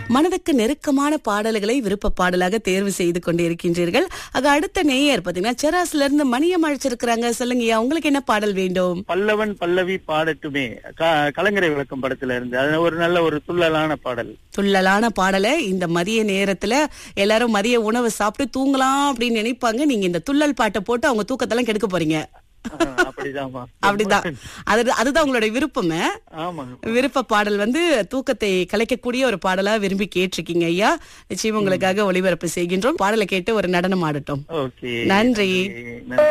மனதுக்கு நெருக்கமான பாடல்களை விருப்ப பாடலாக தேர்வு செய்து கொண்டிருக்கின்றீர்கள் அது அடுத்த நேயர் பாத்தீங்கன்னா செராஸ்ல இருந்து மணியம் அழைச்சிருக்கிறாங்க சொல்லுங்கய்யா உங்களுக்கு என்ன பாடல் வேண்டும் பல்லவன் பல்லவி பாடட்டுமே க- கலங்கரை விளக்கம் படத்துல இருந்து அது ஒரு நல்ல ஒரு துள்ளலான பாடல் துள்ளலான பாடலை இந்த மதிய நேரத்துல எல்லாரும் மதிய உணவு சாப்பிட்டு தூங்கலாம் அப்படின்னு நினைப்பாங்க நீங்க இந்த துள்ளல் பாட்டை போட்டு அவங்க தூக்கத்தெல்லாம் கெடுக்க போறீங்க ஆ, அப்படிதாம்மா அப்படிதான் அது அதுதான் உங்களுடைய விருப்பமே ஆமாங்க விருப்ப பாடல் வந்து தூக்கத்தை கலைக்கக்கூடிய ஒரு பாடலா விரும்பி கேட்டிருக்கீங்க ஐயா நிச்சயம் உங்களுக்காக ஒளிபரப்பு செய்கின்றோம் பாடலை கேட்டு ஒரு நடனம் ஆடட்டும் ஓகே நன்றி நன்றி